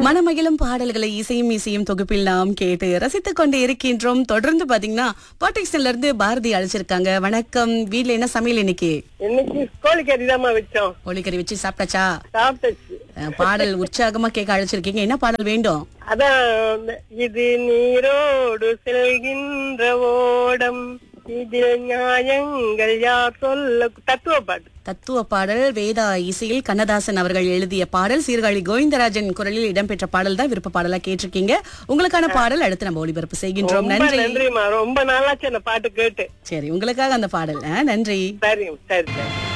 மனமகிழும் பாடல்களை இசையும் இசையும் தொகுப்பில் நாம் கேட்டு ரசித்துக் கொண்டு இருக்கின்றோம் தொடர்ந்து பாத்தீங்கன்னா பாட்டிக்ஸ்ல இருந்து பாரதி அழைச்சிருக்காங்க வணக்கம் வீட்ல என்ன சமையல் இன்னைக்கு இன்னைக்கு கோழிக்கறி தாம்மா வச்சோம் கோழிக்கறி வச்சு சாப்பிட்டாச்சா சாப்பிட்டாச்சு அஹ், பாடல் உற்சாகமா கேட்க அழைச்சிருக்கீங்க என்ன பாடல் வேண்டும் அதான் இந்த இது நீரோடு செல்கின்ற ஓடம் இதில் நியாயங்கள் யார் சொல்ல தத்துவ பாட்டு தத்துவ பாடல் வேதா இசையில் கண்ணதாசன் அவர்கள் எழுதிய பாடல் சீர்காழி கோவிந்தராஜன் குரலில் இடம்பெற்ற பாடல் தான் விருப்ப பாடலா கேட்டிருக்கீங்க உங்களுக்கான பாடல் அடுத்து நம்ம ஒளிபரப்பு செய்கின்றோம் ரொம்ப நன்றி நன்றிம்மா ரொம்ப நாளாச்சு அந்த பாட்டு கேட்டு சரி உங்களுக்காக அந்த பாடல் அஹ், நன்றி சரி சரி சரி